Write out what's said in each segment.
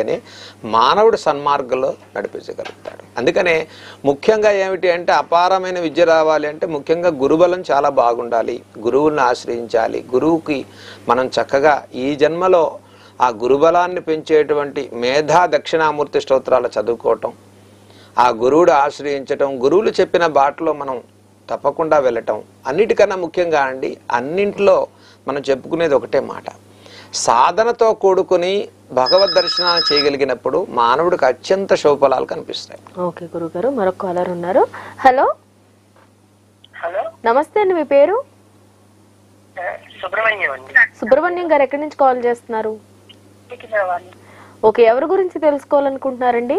ఉంటేనే మానవుడు సన్మార్గంలో నడిపించగలుగుతాడు అందుకనే ముఖ్యంగా ఏమిటి అంటే అపారమైన విద్య రావాలి అంటే ముఖ్యంగా గురుబలం చాలా బాగుండాలి గురువుని ఆశ్రయించాలి గురువుకి మనం చక్కగా ఈ జన్మలో ఆ గురుబలాన్ని పెంచేటువంటి మేధా దక్షిణామూర్తి స్తోత్రాలు చదువుకోవటం ఆ గురువుడు ఆశ్రయించటం గురువులు చెప్పిన బాటలో మనం తప్పకుండా వెళ్ళటం అన్నిటికన్నా ముఖ్యంగా అండి అన్నింటిలో మనం చెప్పుకునేది ఒకటే మాట సాధనతో కూడుకుని భగవద్ దర్శనాన్ని చేయగలిగినప్పుడు మానవుడికి అత్యంత శుభఫలాలు కనిపిస్తాయి ఓకే గురుగారు మరొక కాలర్ ఉన్నారు హలో హలో నమస్తే అండి మీ పేరు ఆ, సుబ్రహ్మణ్యం అండి సుబ్రహ్మణ్యం గారు ఎక్కడి నుంచి కాల్ చేస్తున్నారు ఓకే ఎవరి గురించి తెలుసుకోవాలనుకుంటున్నారండి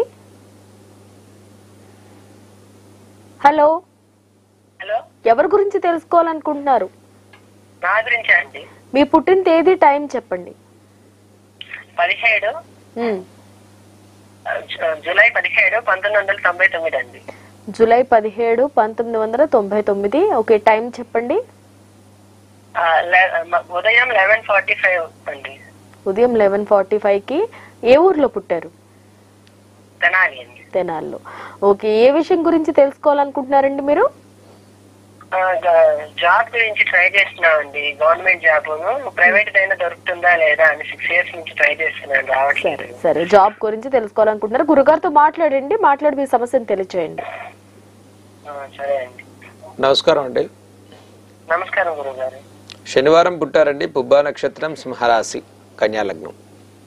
హలో హలో ఎవరి గురించి తెలుసుకోవాలనుకుంటున్నారు నా గురించే అండి మీ పుట్టిన తేదీ టైం చెప్పండి పదిహేడు ఉమ్, ఆ, జు- జూలై పదిహేడు పంతొమ్మిది వందల తొంభై తొమ్మిది అండి జూలై పదిహేడు పంతొమ్మిది వందల తొంభై తొమ్మిది ఓకే టైం చెప్పండి ఆ, లె- మ- ఉదయం లెవెన్ ఫార్టీ ఫైవ్ అండి ఉదయం లెవెన్ ఫార్టీ ఫైవ్కి ఏ ఊర్లో పుట్టారు తెనాలి అండి తెనాల్లో ఓకే ఏ విషయం గురించి తెలుసుకోవాలనుకుంటున్నారండి మీరు ఆ, జ- జాబ్ గురించి ట్రై చేస్తున్నామండి గవర్నమెంట్ జాబ్ ప్రైవేట్ అయినా దొరుకుతుందా లేదా అని సిక్స్ ఇయర్స్ నుంచి ట్రై చేస్తున్నాను సరే రావట్లేదు సరే జాబ్ గురించి తెలుసుకోవాలనుకుంటున్నారు గురుగారితో మాట్లాడండి మాట్లాడి మీ సమస్యను తెలియచేయండి ఆ, సరే అండి నమస్కారం అండి నమస్కారం గురుగారు శనివారం పుట్టారండి పుబ్బా నక్షత్రం సింహరాశి కన్యాలగ్నం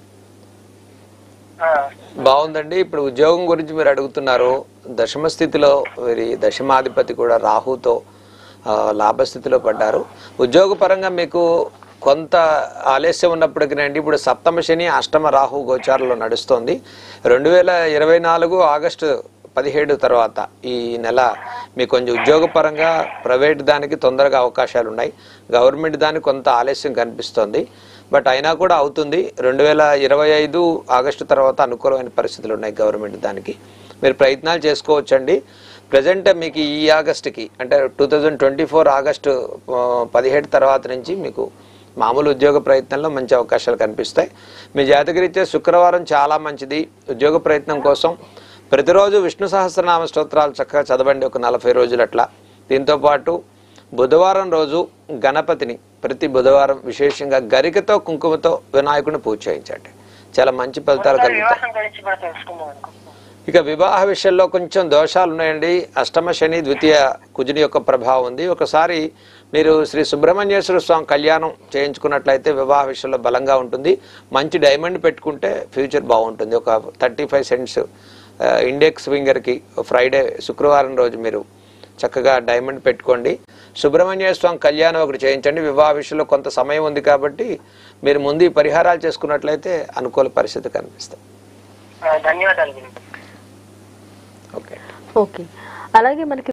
ఆ, బాగుందండి ఇప్పుడు ఉద్యోగం గురించి మీరు అడుగుతున్నారు దశమ స్థితిలో వీరి దశమాధిపతి కూడా రాహుతో ఆ, లాభస్థితిలో పడ్డారు ఉద్యోగపరంగా మీకు కొంత ఆలస్యం ఉన్నప్పటికీ అండి ఇప్పుడు సప్తమ శని అష్టమ రాహు గోచారంలో నడుస్తోంది రెండు వేల ఇరవై నాలుగు ఆగస్టు పదిహేడు తర్వాత ఈ నెల మీకు కొంచెం ఉద్యోగపరంగా ప్రైవేట్ దానికి తొందరగా అవకాశాలు ఉన్నాయి గవర్నమెంట్ దానికి కొంత ఆలస్యం కనిపిస్తోంది బట్ అయినా కూడా అవుతుంది రెండు వేల ఇరవై ఐదు ఆగస్టు తర్వాత అనుకూలమైన పరిస్థితులు ఉన్నాయి గవర్నమెంట్ దానికి మీరు ప్రయత్నాలు చేసుకోవచ్చండి ప్రజెంట్ మీకు ఈ ఆగస్టుకి అంటే two thousand twenty four August ఆ, పదిహేడు తర్వాత నుంచి మీకు మామూలు ఉద్యోగ ప్రయత్నంలో మంచి అవకాశాలు కనిపిస్తాయి మీ జాతకరీత్యా శుక్రవారం చాలా మంచిది ఉద్యోగ ప్రయత్నం కోసం ప్రతిరోజు విష్ణు సహస్రనామ స్తోత్రాలు చక్కగా చదవండి ఒక నలభై రోజులు అట్లా దీంతోపాటు బుధవారం రోజు గణపతిని ప్రతి బుధవారం విశేషంగా గరికతో కుంకుమతో వినాయకుడిని పూజ చేయించండి చాలా మంచి ఫలితాలు కలుగుతాయి వివాహం గురించి కూడా తెలుసుకుందాం అనుకుంటున్నాను ఇక వివాహ విషయంలో కొంచెం దోషాలు ఉన్నాయండి అష్టమ శని ద్వితీయ కుజుని యొక్క ప్రభావం ఉంది ఒకసారి మీరు శ్రీ సుబ్రహ్మణ్యేశ్వర స్వామి కళ్యాణం చేయించుకున్నట్లయితే వివాహ విషయంలో బలంగా ఉంటుంది మంచి డైమండ్ పెట్టుకుంటే ఫ్యూచర్ బాగుంటుంది ఒక థర్టీ ఫైవ్ సెంట్స్ ఇండెక్స్ ఫింగర్కి ఫ్రైడే శుక్రవారం రోజు మీరు చక్కగా డైమండ్ పెట్టుకోండి సుబ్రహ్మణ్య స్వామి కళ్యాణం ఒకటి చేయించండి వివాహ విషయంలో కొంత సమయం ఉంది కాబట్టి మీరు ముందు ఈ పరిహారాలు చేసుకున్నట్లయితే అనుకూల పరిస్థితి కనిపిస్తాయి ఆ, ధన్యవాదాలు గురుగారు ఓకే ఓకే అలాగే మనకి